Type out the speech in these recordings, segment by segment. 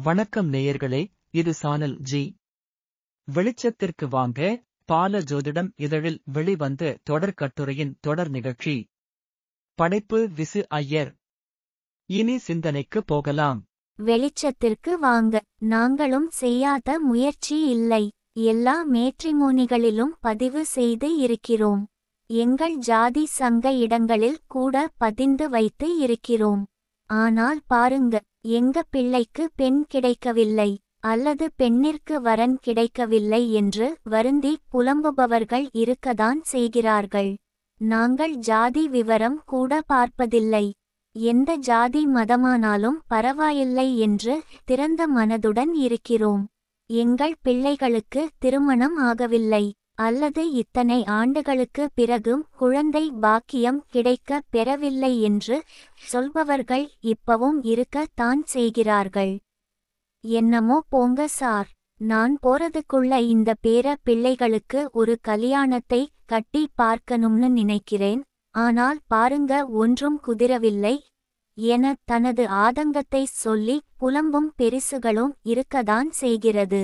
வணக்கம் நேயர்களே இது சானல் ஜி வெளிச்சத்திற்கு வாங்க பால ஜோதிடம் இதழில் வெளிவந்த தொடர் கட்டுரையின் தொடர் நிகழ்ச்சி படைப்பு விசு ஐயர் இனி சிந்தனைக்கு போகலாம் வெளிச்சத்திற்கு வாங்க நாங்களும் செய்யாத முயற்சி இல்லை எல்லா மேட்ரிமோனிகளிலும் பதிவு செய்து இருக்கிறோம் எங்கள் ஜாதி சங்க இடங்களில் கூட பதிந்து வைத்து இருக்கிறோம் ஆனால் பாருங்க எங்க பிள்ளைக்கு பெண் கிடைக்கவில்லை அல்லது பெண்ணிற்கு வரன் கிடைக்கவில்லை என்று வருந்தி புலம்புபவர்கள் இருக்கதான் செய்கிறார்கள் நாங்கள் ஜாதி விவரம் கூட பார்ப்பதில்லை எந்த ஜாதி மதமானாலும் பரவாயில்லை என்று திறந்த மனதுடன் இருக்கிறோம் எங்கள் பிள்ளைகளுக்கு திருமணம் ஆகவில்லை அல்லது இத்தனை ஆண்டுகளுக்கு பிறகும் குழந்தை பாக்கியம் கிடைக்க பெறவில்லை என்று சொல்பவர்கள் இப்பவும் இருக்கத்தான் செய்கிறார்கள் என்னமோ போங்க சார் நான் போறதுக்குள்ள இந்த பேர பிள்ளைகளுக்கு ஒரு கல்யாணத்தை கட்டி பார்க்கணும்னு நினைக்கிறேன் ஆனால் பாருங்க ஒன்றும் குதிரவில்லை என தனது ஆதங்கத்தை சொல்லி புலம்பும் பெரிசுகளும் இருக்கதான் செய்கிறது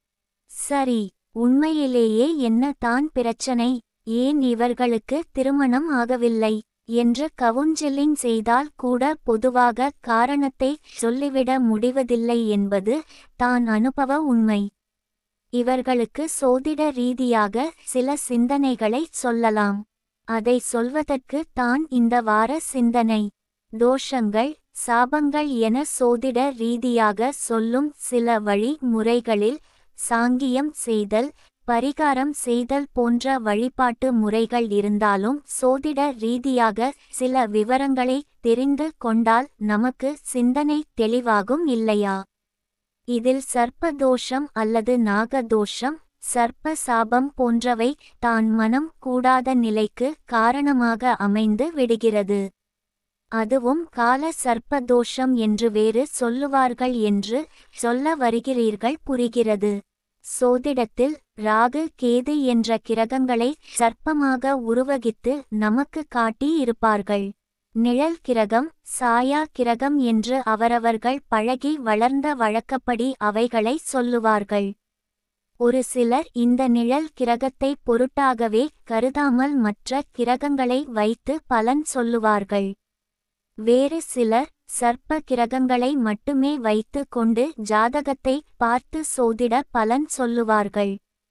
சரி உண்மையிலேயே என்ன தான் பிரச்சனை ஏன் இவர்களுக்கு திருமணம் ஆகவில்லை என்று கவுன்சிலிங் செய்தால் கூட பொதுவாக காரணத்தை சொல்லிவிட முடிவதில்லை என்பது தான் அனுபவ உண்மை இவர்களுக்கு சோதிட ரீதியாக சில சிந்தனைகளை சொல்லலாம் அதை சொல்வதற்கு தான் இந்த வார சிந்தனை தோஷங்கள் சாபங்கள் என சோதிட ரீதியாக சொல்லும் சில வழி முறைகளில் சாங்கியம் செய்தல் பரிகாரம் செய்தல் போன்ற வழிபாட்டு முறைகள் இருந்தாலும் சோதிட ரீதியாக சில விவரங்களை தெரிந்து கொண்டால் நமக்கு சிந்தனை தெளிவாகும் இல்லையா இதில் சர்ப்பதோஷம் அல்லது நாகதோஷம் சர்ப்ப சாபம் போன்றவை தான் மனம் கூடாத நிலைக்கு காரணமாக அமைந்து விடுகிறது அதுவும் கால சர்ப்பதோஷம் என்று வேறு சொல்லுவார்கள் என்று சொல்ல வருகிறீர்கள் புரிகிறது சோதிடத்தில் ராகு கேது என்ற கிரகங்களை சர்ப்பமாக உருவகித்து நமக்கு காட்டி இருப்பார்கள் நிழல் கிரகம் சாயா கிரகம் என்று அவரவர்கள் பழகி வளர்ந்த வழக்கப்படி அவைகளை சொல்லுவார்கள் ஒரு சிலர் இந்த நிழல் கிரகத்தை பொருட்டாகவே கருதாமல் மற்ற கிரகங்களை வைத்து பலன் சொல்லுவார்கள் வேறு சிலர் சர்ப்ப கிரகங்களை மட்டுமே வைத்து கொண்டு ஜாதகத்தை பார்த்து சோதிட பலன் சொல்லுவார்கள்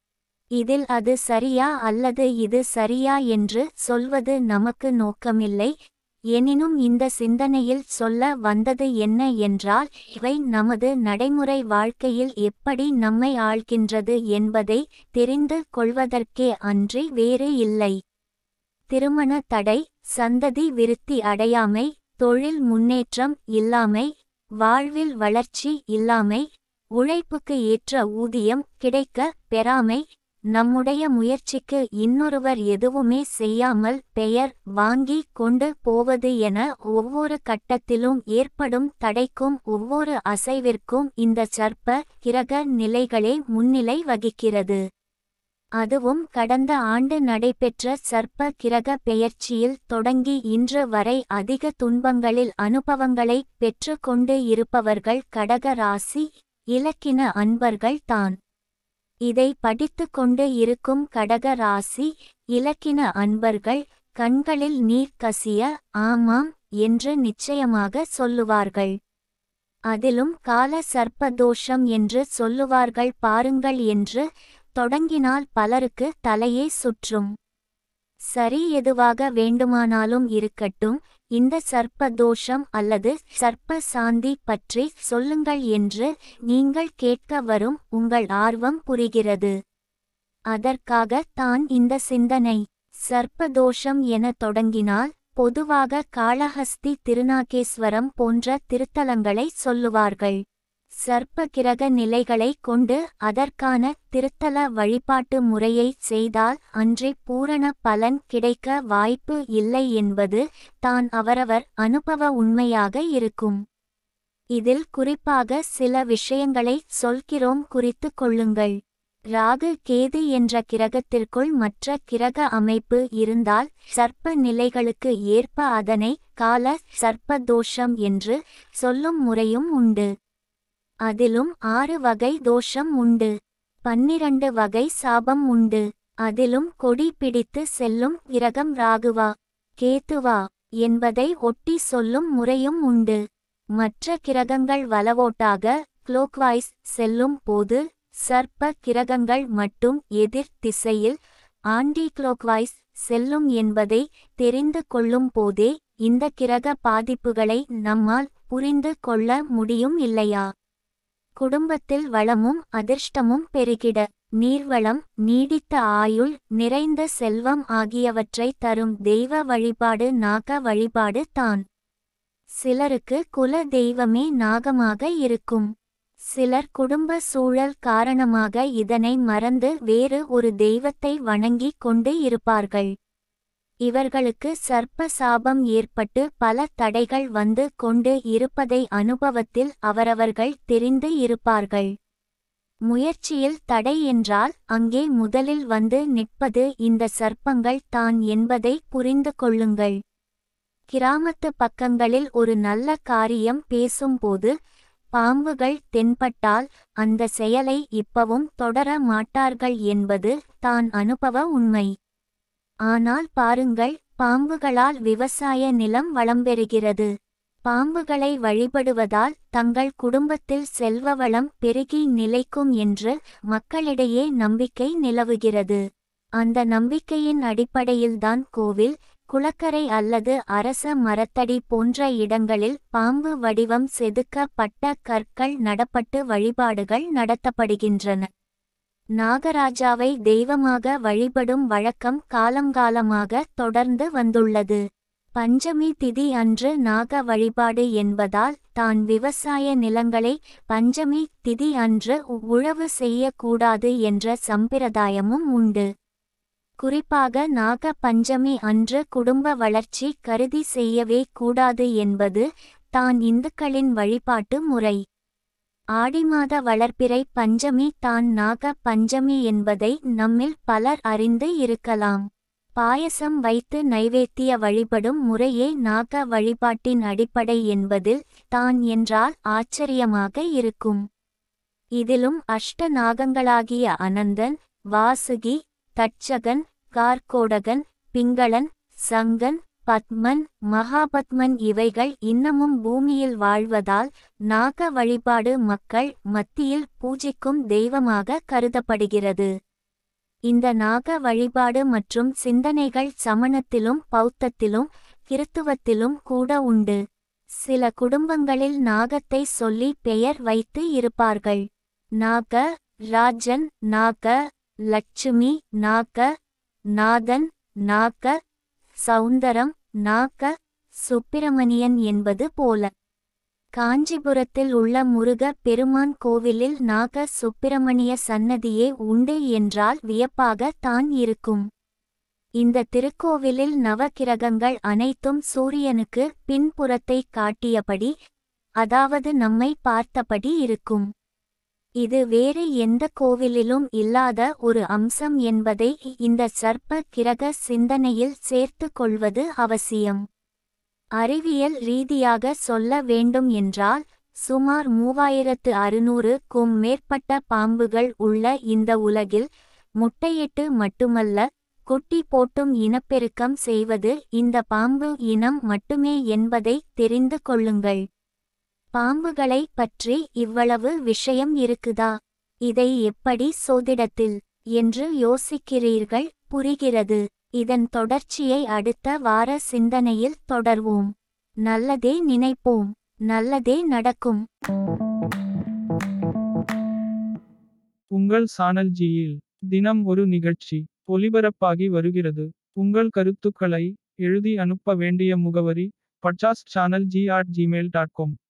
இதில் அது சரியா அல்லது இது சரியா என்று சொல்வது நமக்கு நோக்கமில்லை எனினும் இந்த சிந்தனையில் சொல்ல வந்தது என்ன என்றால் இவை நமது நடைமுறை வாழ்க்கையில் எப்படி நம்மை ஆள்கின்றது என்பதை தெரிந்து கொள்வதற்கே அன்றி வேறு இல்லை திருமண தடை சந்ததி விருத்தி அடையாமை தொழில் முன்னேற்றம் இல்லாமை வாழ்வில் வளர்ச்சி இல்லாமை உழைப்புக்கு ஏற்ற ஊதியம் கிடைக்க பெறாமை நம்முடைய முயற்சிக்கு இன்னொருவர் எதுவுமே செய்யாமல் பெயர் வாங்கி கொண்டு போவது என ஒவ்வொரு கட்டத்திலும் ஏற்படும் தடைக்கும் ஒவ்வொரு அசைவிற்கும் இந்த சர்ப்ப கிரக நிலைகளே முன்னிலை வகிக்கிறது அதுவும் கடந்த ஆண்டு நடைபெற்ற சர்ப்ப கிரக பெயர்ச்சியில் தொடங்கி இன்று வரை அதிக துன்பங்களில் அனுபவங்களை பெற்று கொண்டு இருப்பவர்கள் கடக ராசி இலக்கின அன்பர்கள் தான் இதை படித்து கொண்டு இருக்கும் கடக ராசி இலக்கின அன்பர்கள் கண்களில் நீர் கசிய ஆமாம் என்று நிச்சயமாக சொல்லுவார்கள் அதிலும் கால சர்ப்பதோஷம் என்று சொல்லுவார்கள் பாருங்கள் என்று தொடங்கினால் பலருக்கு தலையே சுற்றும் சரி எதுவாக வேண்டுமானாலும் இருக்கட்டும் இந்த சர்ப்ப தோஷம் அல்லது சர்ப்ப சாந்தி பற்றி சொல்லுங்கள் என்று நீங்கள் கேட்க வரும் உங்கள் ஆர்வம் புரிகிறது அதற்காக தான் இந்த சிந்தனை சர்ப்பதோஷம் என தொடங்கினால் பொதுவாக காளஹஸ்தி திருநாகேஸ்வரம் போன்ற திருத்தலங்களை சொல்லுவார்கள் சர்ப்ப கிரக நிலைகளை கொண்டு அதற்கான திருத்தல வழிபாட்டு முறையை செய்தால் அன்றி பூரண பலன் கிடைக்க வாய்ப்பு இல்லை என்பது தான் அவரவர் அனுபவ உண்மையாக இருக்கும் இதில் குறிப்பாக சில விஷயங்களை சொல்கிறோம் குறித்து கொள்ளுங்கள் ராகு கேது என்ற கிரகத்திற்குள் மற்ற கிரக அமைப்பு இருந்தால் சர்ப்ப நிலைகளுக்கு ஏற்ப அதனை கால சர்ப்ப தோஷம் என்று சொல்லும் முறையும் உண்டு அதிலும் ஆறு வகை தோஷம் உண்டு பன்னிரண்டு வகை சாபம் உண்டு அதிலும் கொடி பிடித்து செல்லும் கிரகம் ராகுவா கேத்துவா என்பதை ஒட்டி சொல்லும் முறையும் உண்டு மற்ற கிரகங்கள் வலவோட்டாக குளோக்வைஸ் செல்லும் போது சர்ப்ப கிரகங்கள் மட்டும் எதிர் திசையில் ஆண்டி குளோக்வைஸ் செல்லும் என்பதை தெரிந்து கொள்ளும் போதே இந்த கிரக பாதிப்புகளை நம்மால் புரிந்து கொள்ள முடியும் இல்லையா குடும்பத்தில் வளமும் அதிர்ஷ்டமும் பெருகிட நீர்வளம் நீடித்த ஆயுள் நிறைந்த செல்வம் ஆகியவற்றை தரும் தெய்வ வழிபாடு நாக வழிபாடு தான் சிலருக்கு குல தெய்வமே நாகமாக இருக்கும் சிலர் குடும்ப சூழல் காரணமாக இதனை மறந்து வேறு ஒரு தெய்வத்தை வணங்கிக் கொண்டு இருப்பார்கள் இவர்களுக்கு சர்ப்ப சாபம் ஏற்பட்டு பல தடைகள் வந்து கொண்டு இருப்பதை அனுபவத்தில் அவரவர்கள் தெரிந்து இருப்பார்கள் முயற்சியில் தடை என்றால் அங்கே முதலில் வந்து நிற்பது இந்த சர்ப்பங்கள் தான் என்பதை புரிந்து கொள்ளுங்கள் கிராமத்து பக்கங்களில் ஒரு நல்ல காரியம் பேசும்போது பாம்புகள் தென்பட்டால் அந்த செயலை இப்பவும் தொடர மாட்டார்கள் என்பது தான் அனுபவ உண்மை ஆனால் பாருங்கள் பாம்புகளால் விவசாய நிலம் வளம்பெறுகிறது பாம்புகளை வழிபடுவதால் தங்கள் குடும்பத்தில் செல்வ வளம் பெருகி நிலைக்கும் என்று மக்களிடையே நம்பிக்கை நிலவுகிறது அந்த நம்பிக்கையின் அடிப்படையில்தான் கோவில் குளக்கரை அல்லது அரச மரத்தடி போன்ற இடங்களில் பாம்பு வடிவம் செதுக்கப்பட்ட கற்கள் நடப்பட்டு வழிபாடுகள் நடத்தப்படுகின்றன நாகராஜாவை தெய்வமாக வழிபடும் வழக்கம் காலங்காலமாக தொடர்ந்து வந்துள்ளது பஞ்சமி திதி அன்று நாக வழிபாடு என்பதால் தான் விவசாய நிலங்களை பஞ்சமி திதி அன்று உழவு செய்யக்கூடாது என்ற சம்பிரதாயமும் உண்டு குறிப்பாக நாக பஞ்சமி அன்று குடும்ப வளர்ச்சி கருதி செய்யவே கூடாது என்பது தான் இந்துக்களின் வழிபாட்டு முறை ஆடிமாத வளர்ப்பிறை பஞ்சமி தான் நாக பஞ்சமி என்பதை நம்மில் பலர் அறிந்து இருக்கலாம் பாயசம் வைத்து நைவேத்திய வழிபடும் முறையே நாக வழிபாட்டின் அடிப்படை என்பதில் தான் என்றால் ஆச்சரியமாக இருக்கும் இதிலும் அஷ்ட நாகங்களாகிய அனந்தன் வாசுகி தட்சகன் கார்கோடகன் பிங்களன் சங்கன் பத்மன் மகாபத்மன் இவைகள் இன்னமும் பூமியில் வாழ்வதால் நாக வழிபாடு மக்கள் மத்தியில் பூஜிக்கும் தெய்வமாக கருதப்படுகிறது இந்த நாக வழிபாடு மற்றும் சிந்தனைகள் சமணத்திலும் பௌத்தத்திலும் கிறித்துவத்திலும் கூட உண்டு சில குடும்பங்களில் நாகத்தை சொல்லி பெயர் வைத்து இருப்பார்கள் நாக ராஜன் நாக லட்சுமி நாக நாதன் நாக சௌந்தரம் நாக சுப்பிரமணியன் என்பது போல காஞ்சிபுரத்தில் உள்ள முருக பெருமான் கோவிலில் நாக சுப்பிரமணிய சன்னதியே உண்டு என்றால் வியப்பாக தான் இருக்கும் இந்த திருக்கோவிலில் நவக்கிரகங்கள் அனைத்தும் சூரியனுக்கு பின்புறத்தை காட்டியபடி அதாவது நம்மை பார்த்தபடி இருக்கும் இது வேறு எந்த கோவிலிலும் இல்லாத ஒரு அம்சம் என்பதை இந்த சர்ப்ப கிரக சிந்தனையில் சேர்த்து கொள்வது அவசியம் அறிவியல் ரீதியாக சொல்ல வேண்டும் என்றால் சுமார் மூவாயிரத்து அறுநூறுக்கும் மேற்பட்ட பாம்புகள் உள்ள இந்த உலகில் முட்டையிட்டு மட்டுமல்ல குட்டி போட்டும் இனப்பெருக்கம் செய்வது இந்த பாம்பு இனம் மட்டுமே என்பதை தெரிந்து கொள்ளுங்கள் பாம்புகளை பற்றி இவ்வளவு விஷயம் இருக்குதா இதை எப்படி சோதிடத்தில் என்று யோசிக்கிறீர்கள் புரிகிறது இதன் தொடர்ச்சியை அடுத்த வார சிந்தனையில் தொடர்வோம் நல்லதே நினைப்போம் நல்லதே நடக்கும் உங்கள் சானல் ஜியில் தினம் ஒரு நிகழ்ச்சி ஒலிபரப்பாகி வருகிறது உங்கள் கருத்துக்களை எழுதி அனுப்ப வேண்டிய முகவரி பட்சாஸ் channel G at Gmail dot com